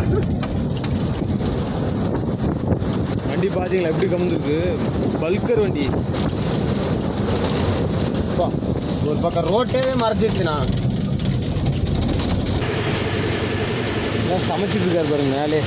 வண்டி பார்த்தீங்களா எப்படி கமுந்துருக்கு பல்கர் வண்டி அப்பா, ஒரு பக்கம் ரோட்டே மறைச்சிருச்சுண்ணா எல்லாம் சமைச்சிட்டு இருக்காரு பாருங்க மேலே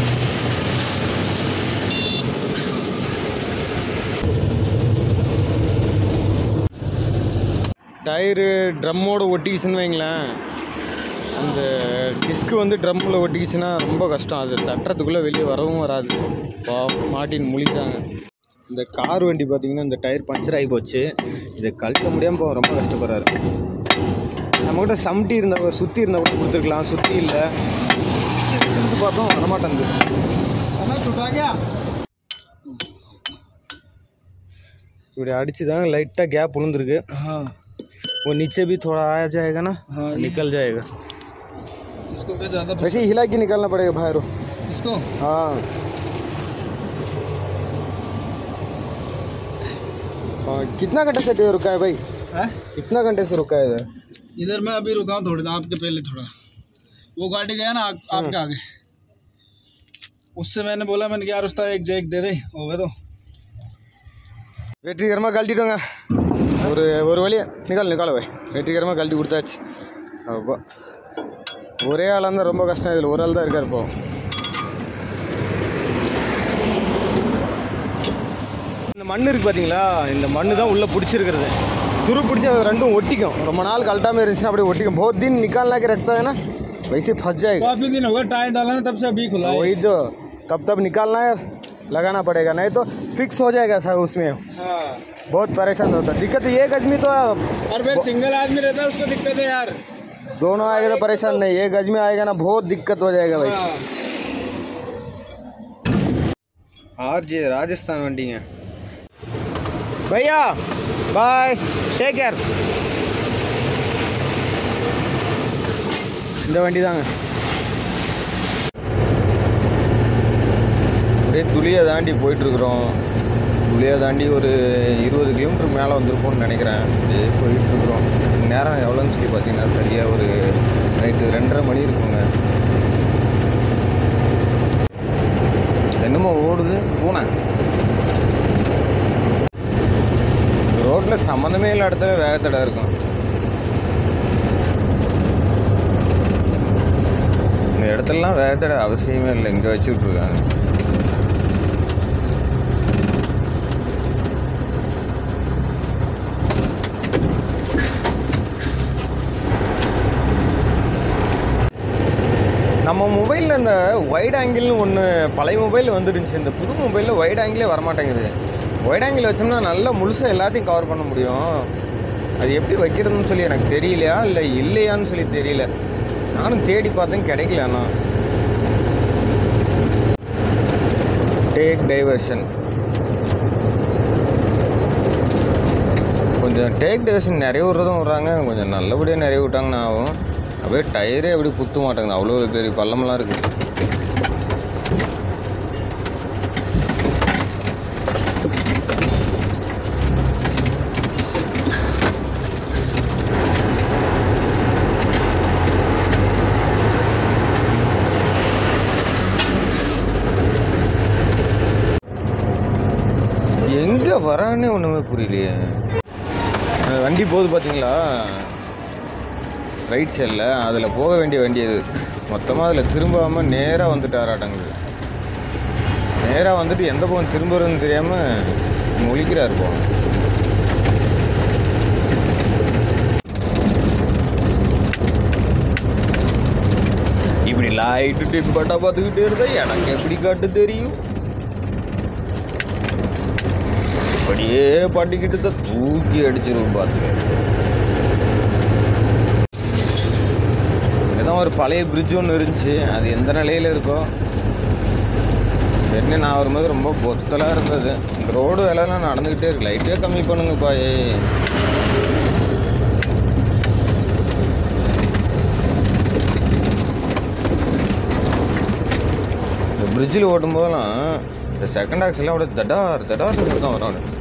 டயரு ட்ரம்மோட ஒட்டிக்கிச்சுன்னு வைங்களேன் அந்த டிஸ்க்கு வந்து ட்ரம்மில் ஒட்டிக்கிச்சுன்னா ரொம்ப கஷ்டம் அது தட்டுறதுக்குள்ளே வெளியே வரவும் வராது பா மாட்டின்னு முழிட்டாங்க இந்த கார் வண்டி பார்த்தீங்கன்னா இந்த டயர் பஞ்சர் ஆகி போச்சு இதை கழட்ட முடியாமல் இப்போ ரொம்ப கஷ்டப்படுறாரு நம்மக்கிட்ட சம்டி இருந்தால் கூட சுற்றி இருந்தால் கூட கொடுத்துருக்கலாம் சுற்றி இல்லை இருந்து பார்த்தோம் வரமாட்டேங்குது இப்படி அடிச்சு தான் லைட்டாக கேப் விழுந்துருக்கு वो नीचे भी थोड़ा आया जाएगा ना हाँ, निकल जाएगा इसको क्या ज़्यादा वैसे ही हिला के निकालना पड़ेगा बाहर इसको हाँ हाँ, कितना घंटे से रुका है भाई है कितना घंटे से रुका है इधर इधर मैं अभी रुका हूँ थोड़ी देर आपके पहले थोड़ा वो गाड़ी गया ना आप, आपके आगे उससे मैंने बोला मैंने क्या रुस्ता एक जैक दे दे हो गए तो வெற்றிகரமாக கழட்டிட்டோங்க ஒரு ஒரு வழியா நிக்கால் நிக்கால போய் வெற்றிகரமாக கழட்டி கொடுத்தாச்சு அப்போ ஒரே ஆளாக இருந்தால் ரொம்ப கஷ்டம் இதில் ஒரு ஆள் தான் இருக்கார் இப்போ இந்த மண் இருக்கு பார்த்தீங்களா இந்த மண்ணு தான் உள்ளே பிடிச்சிருக்கிறது துரு பிடிச்சி அது ரெண்டும் ஒட்டிக்கும் ரொம்ப நாள் கழட்டாமல் இருந்துச்சுன்னா அப்படியே ஒட்டிக்கும் बहुत दिन निकालना के रखता है ना वैसे फंस जाएगा काफ़ी दिन हो गए टायर डाला ना तब से अभी खुला है वही तो तब तब निकालना है लगाना पड़ेगा नहीं तो फिक्स हो जाएगा सर उसमें हाँ बहुत परेशान होता है दिक्कत एक आदमी तो और फिर सिंगल आदमी रहता है उसको दिक्कत है यार दोनों आएगा तो परेशान नहीं एक गज में आएगा ना बहुत दिक्कत हो जाएगा भाई हाँ। आर जे राजस्थान वंडी है भैया बाय टेक केयर இந்த வண்டி தாங்க அப்படியே துளியை தாண்டி போயிட்டுருக்குறோம் துளியை தாண்டி ஒரு இருபது கிலோமீட்டர் மேலே வந்திருப்போம்னு நினைக்கிறேன் அப்படியே போயிட்டுருக்குறோம் நேரம் எவ்வளோன்னு சொல்லி பார்த்தீங்கன்னா சரியாக ஒரு நைட்டு ரெண்டரை மணி இருக்குங்க என்னமோ ஓடுது பூனை ரோட்டில் சம்மந்தமே இல்லாத இடத்துல வேகத்தடை இருக்கும் இந்த இடத்துலலாம் வேகத்தடை அவசியமே இல்லை இங்கே வச்சுட்ருக்காங்க நம்ம மொபைலில் இந்த வைட் ஆங்கிள்னு ஒன்று பழைய மொபைல் வந்துருந்துச்சு இந்த புது மொபைலில் வைட் ஆங்கிளே வரமாட்டேங்குது வைட் ஆங்கிள் வச்சோம்னா நல்லா முழுசாக எல்லாத்தையும் கவர் பண்ண முடியும் அது எப்படி வைக்கிறதுன்னு சொல்லி எனக்கு தெரியலையா இல்லை இல்லையான்னு சொல்லி தெரியல நானும் தேடி பார்த்தேன் கிடைக்கல அண்ணா டேக் டைவர்ஷன் கொஞ்சம் டேக் டைவர்ஷன் நிறைய விட்றதும் விட்றாங்க கொஞ்சம் நல்லபடியாக நிறைய விட்டாங்கன்னா ஆகும் அப்படியே டயரே அப்படி குத்த மாட்டேங்குது அவ்வளோ பெரிய பள்ளமெல்லாம் இருக்குது எங்கே வரானே ஒன்றுமே புரியலையே அந்த வண்டி போகுது பார்த்தீங்களா ரைட் சைடில் அதில் போக வேண்டிய வண்டி அது மொத்தமாக அதில் திரும்பாமல் நேராக வந்துட்டாராட்டங்குது நேராக வந்துட்டு எந்த பக்கம் திரும்புறதுன்னு தெரியாமல் முழிக்கிறார் போ இப்படி லைட்டு டிப் பட்டா பார்த்துக்கிட்டே இருந்தா எனக்கு எப்படி காட்டு தெரியும் அப்படியே பண்ணிக்கிட்டு தான் தூக்கி அடிச்சிருவோம் பார்த்துக்க இங்கே தான் ஒரு பழைய பிரிட்ஜ் ஒன்று இருந்துச்சு அது எந்த நிலையில் இருக்கோ என்ன நான் வரும்போது ரொம்ப பொத்தலாக இருந்தது இந்த ரோடு வேலைலாம் நடந்துக்கிட்டே இருக்கு லைட்டே கம்மி பண்ணுங்கப்பா ஏய் இந்த பிரிட்ஜில் ஓட்டும் போதெல்லாம் இந்த செகண்ட் ஆக்ஸ்லாம் அப்படியே தடார் தடார் தான் வரும் அவனு.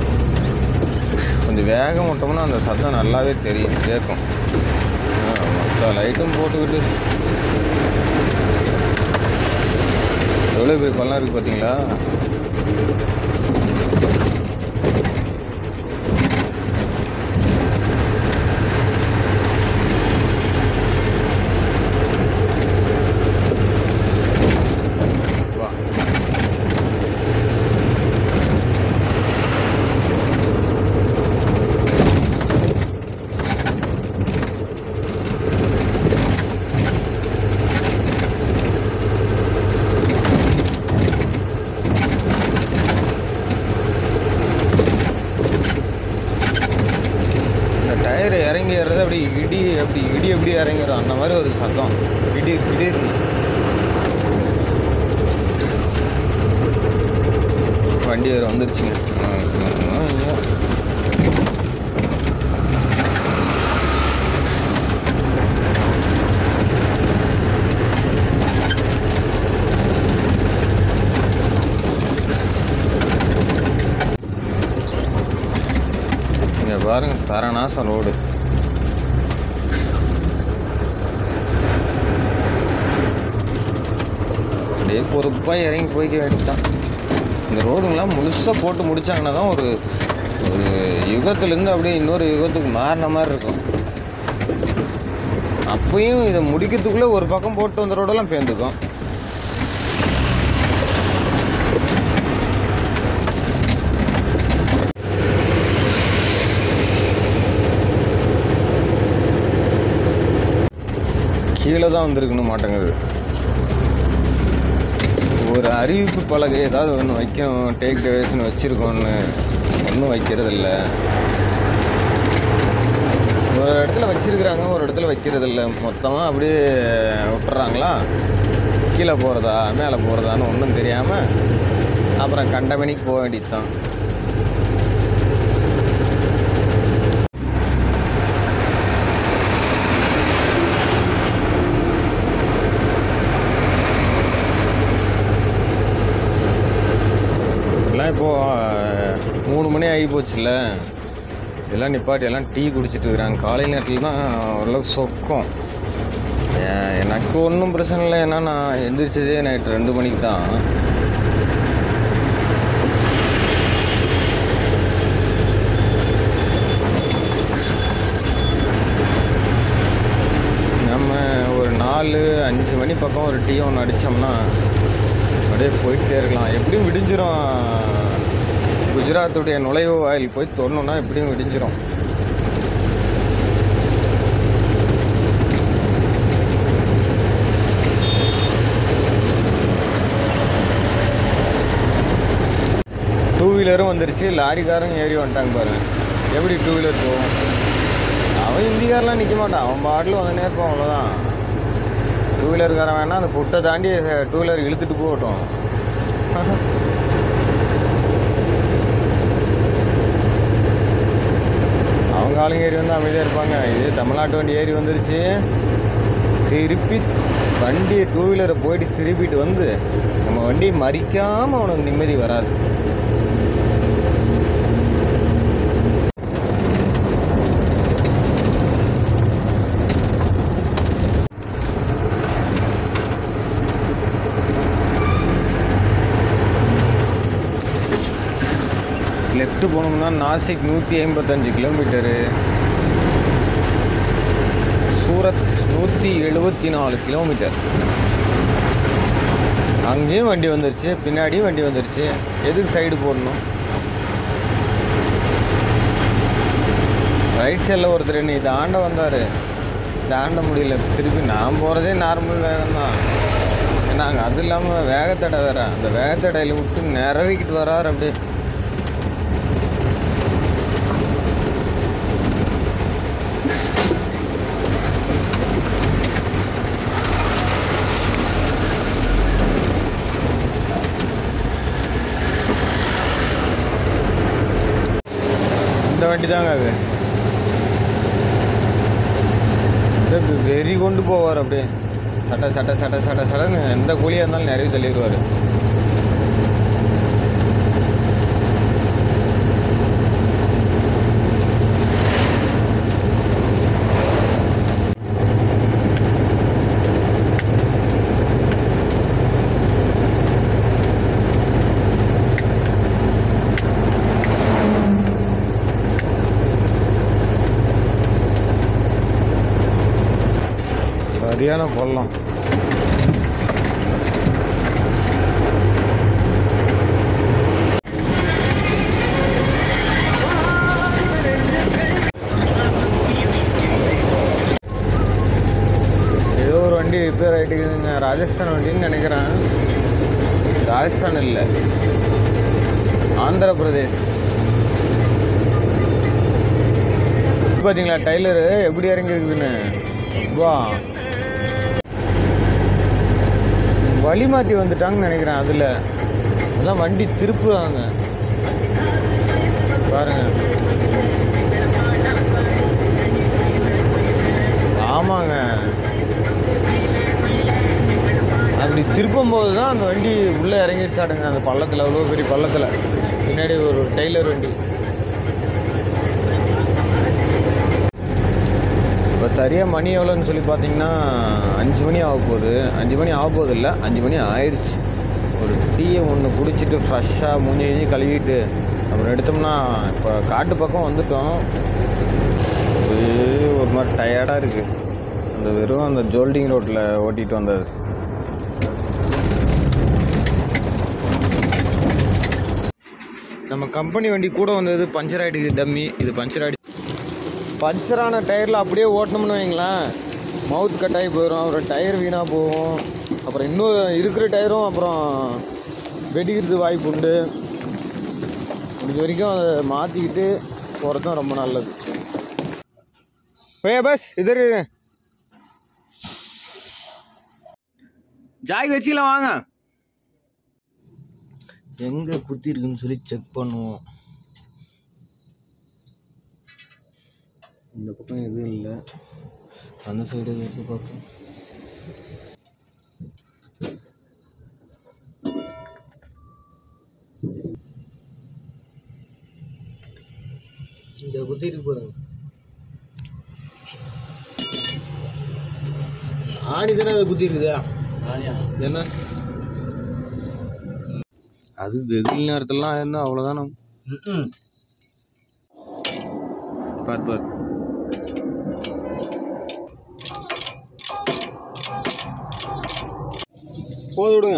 கொஞ்சம் வேகம் விட்டோம்னா அந்த சத்தம் நல்லாவே தெரியும் கேட்கும் ஆமா. மொத்த லைட்டும் போட்டுக்கிட்டு எவ்வளோ பெரிய பள்ளம் இருக்குது பார்த்தீங்களா வா இந்த டயர் இறங்கி ஏறது அப்படி இடி அப்படி இடி எப்படி இறங்கிடும் அந்த மாதிரி ஒரு சத்தம் இடி திடீர் வண்டி வேறு வந்துருச்சுங்க ஆ, ஐயோ. இங்க பாருங்க தரநாசம் ரோடு அப்படியே பொறுப்பாக இறங்கி போய்க்க வேண்டியதான் இந்த ரோடுங்கெல்லாம் முழுசாக போட்டு முடிச்சாங்கன்னா தான் ஒரு ஒரு யுகத்துலேருந்து அப்படியே இன்னொரு யுகத்துக்கு மாறின மாதிரி இருக்கும் அப்பயும் இதை முடிக்கிறதுக்குள்ளே ஒரு பக்கம் போட்டு வந்த ரோடெல்லாம் பேர்ந்துக்கும் கீழே தான் வந்திருக்கணும் மாட்டேங்குது ஒரு அறிவிப்பு பலகை ஏதாவது ஒன்று வைக்கணும் டேக் டேவேஷன் வச்சுருக்கோன்னு ஒன்றும் வைக்கிறது இல்ல ஒரு இடத்துல வச்சிருக்கிறாங்க ஒரு இடத்துல வைக்கிறது இல்லை மொத்தமாக அப்படியே விட்டுறாங்களா கீழே போகிறதா மேலே போகிறதான்னு ஒன்றும் தெரியாமல் அப்புறம் கண்டமணிக்கு போக வேண்டியது தான் எல்லாம் இப்போது மூணு மணி ஆகி போச்சுல்ல இதெல்லாம் நிப்பாட்டி எல்லாம் டீ குடிச்சிட்டு இருக்கிறாங்க காலை நேரத்தில் தான் ஓரளவுக்கு சொக்கம் ஏன் எனக்கு ஒன்றும் பிரச்சனை இல்லை ஏன்னா நான் எந்திரிச்சதே நைட்டு ரெண்டு மணிக்கு தான் நம்ம ஒரு நாலு அஞ்சு மணி பக்கம் ஒரு டீ ஒன்று அடித்தோம்னா அப்படியே போயிட்டே இருக்கலாம் எப்படியும் விடிஞ்சிரும் குஜராத்துடைய நுழைவு வாயில் போய் தொடணும்னா எப்படியும் விடிஞ்சிரும் டூ வீலரும் வந்துருச்சு லாரிக்காரும் ஏறி வந்துட்டாங்க பாருங்க எப்படி டூ வீலர் போகும் அவன் இந்திக்காரெலாம் நிற்க மாட்டான் அவன் பாட்டில் வந்துனே இருப்பான் அவ்வளோதான் டூ வீலருக்காரன் வேணா அந்த புட்டை தாண்டி டூ வீலர் இழுத்துட்டு போகட்டும் அவங்க ஆளுங்க ஏறி வந்து அமைதியாக இருப்பாங்க இது தமிழ்நாட்டு வண்டி ஏறி வந்துருச்சு திருப்பி வண்டியை டூ வீலரை போயிட்டு திருப்பிட்டு வந்து நம்ம வண்டியை மறிக்காமல் அவனுக்கு நிம்மதி வராது லெஃப்ட் போனோம்னா நாசிக் நூற்றி ஐம்பத்தஞ்சு கிலோமீட்டரு சூரத் நூற்றி எழுபத்தி நாலு கிலோமீட்டர் அங்கேயும் வண்டி வந்துருச்சு பின்னாடியும் வண்டி வந்துருச்சு எதுக்கு சைடு போடணும் ரைட் சைடில் ஒருத்தர் நீ தாண்ட வந்தார் தாண்ட முடியல திருப்பி நான் போகிறதே நார்மல் வேகம் தான் நாங்க அது இல்லாமல் வேகத்தடை வேற அந்த வேகத்தடையில் விட்டு நிறவிக்கிட்டு வராரு அப்படியே இந்த வண்டி தாங்க அது அப்படியே வெறி கொண்டு போவார் அப்படியே சட்டை சட்டை சட்டை சட்டை சட்டைன்னு எந்த கூலியாக இருந்தாலும் நிறைய தள்ளிடுவார் சரியான பள்ளம் ஏதோ ஒரு வண்டி ரிப்பேர் ஆகிட்டுக்குதுங்க ராஜஸ்தான் வண்டின்னு நினைக்கிறேன் ராஜஸ்தான் இல்லை ஆந்திர பிரதேஷ் பார்த்தீங்களா டைலரு எப்படி இறங்கிருக்குதுன்னு வா வழி மாற்றி வந்துட்டாங்கன்னு நினைக்கிறேன் அதில் அதான் வண்டி திருப்புறாங்க பாருங்க ஆமாங்க அப்படி திருப்பும் போது தான் அந்த வண்டி உள்ளே இறங்கிச்சாடுங்க அந்த பள்ளத்தில் அவ்வளோ பெரிய பள்ளத்தில் பின்னாடி ஒரு டெய்லர் வண்டி இப்போ சரியாக மணி எவ்வளோன்னு சொல்லி பார்த்தீங்கன்னா அஞ்சு மணி ஆக போகுது அஞ்சு மணி ஆக போகுது இல்லை அஞ்சு மணி ஆயிடுச்சு ஒரு டீயை ஒன்று குடிச்சிட்டு ஃப்ரெஷ்ஷாக மூஞ்சி மூஞ்சி கழுவிட்டு அப்புறம் எடுத்தோம்னா இப்போ காட்டு பக்கம் வந்துட்டோம் ஒரே ஒரு மாதிரி டயர்டாக இருக்குது அந்த வெறும் அந்த ஜோல்டிங் ரோட்டில் ஓட்டிகிட்டு வந்தது நம்ம கம்பெனி வண்டி கூட வந்தது பஞ்சர் ஆகிடுது டம்மி இது பஞ்சர் ஆகிடுச்சு பஞ்சரான டயரில் அப்படியே ஓட்டணும்னு வைங்களேன் மவுத் கட்டாகி போயிடும் அப்புறம் டயர் வீணாக போகும் அப்புறம் இன்னும் இருக்கிற டயரும் அப்புறம் வெடிக்கிறது வாய்ப்பு உண்டு முடிஞ்ச வரைக்கும் அதை மாற்றிக்கிட்டு போகிறது தான் ரொம்ப நல்லது பையா பஸ் இதர் ஜாய் வச்சுக்கலாம் வாங்க எங்கே குத்தி இருக்குன்னு சொல்லி செக் பண்ணுவோம் இந்த பக்கம் எதுவும் இல்லை அந்த சைடு எதுவும் இருக்கு பார்ப்போம் இந்த குத்தி இருக்கு பாருங்க ஆணி தானே அதை குத்தி இருக்குதா என்ன அது வெயில் நேரத்துலலாம் இருந்தால் அவ்வளோதான் நம்ம பார் பார் போது விடுங்க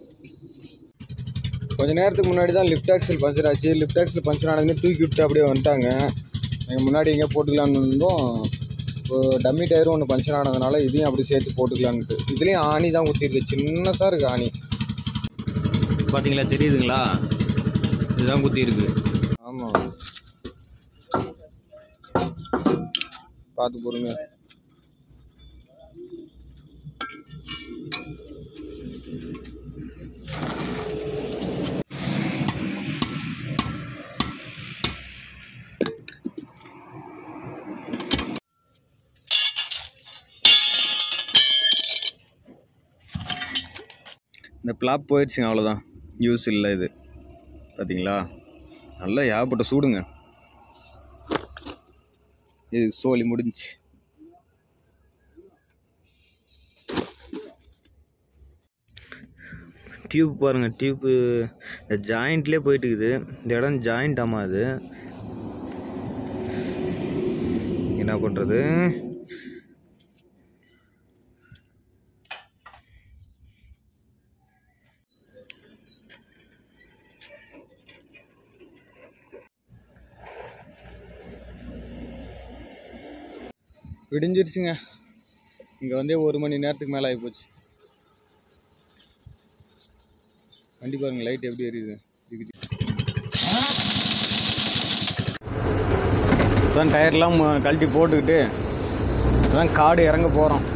கொஞ்ச நேரத்துக்கு முன்னாடி தான் லிஃப்ட் ஆக்சல் பஞ்சர் ஆச்சு லிஃப்ட் ஆக்சல் பஞ்சர் ஆனதுமே தூக்கி விட்டு அப்படியே வந்துட்டாங்க எங்கள் முன்னாடி எங்கே போட்டுக்கலான்னு இருந்தோம் இப்போ டம்மி டயரும் ஒன்று பஞ்சர் ஆனதுனால இதையும் அப்படி சேர்த்து போட்டுக்கலான்ட்டு இதுலேயும் ஆணி தான் குத்திருக்கு சின்னதாக இருக்குது ஆணி பார்த்தீங்களா தெரியுதுங்களா இதுதான் குத்தி இருக்கு ஆமாம் பார்த்து பொறுங்க இந்த பிளாப் போயிடுச்சுங்க அவ்வளோதான் யூஸ் இல்லை இது பார்த்தீங்களா நல்லா ஏகப்பட்ட சூடுங்க இது சோலி முடிஞ்சுச்சு டியூப் பாருங்கள் டியூப்பு இந்த ஜாயிண்ட்லேயே போயிட்டு இருக்குது இந்த இடம் ஜாயிண்ட் ஆமா அது என்ன பண்ணுறது விடிஞ்சிருச்சுங்க இங்கே வந்தே ஒரு மணி நேரத்துக்கு மேலே ஆகிப்போச்சு வண்டி பாருங்க லைட் எப்படி எரியுது தான் டயர்லாம் கழட்டி போட்டுக்கிட்டு அதான் காடு இறங்க போகிறோம்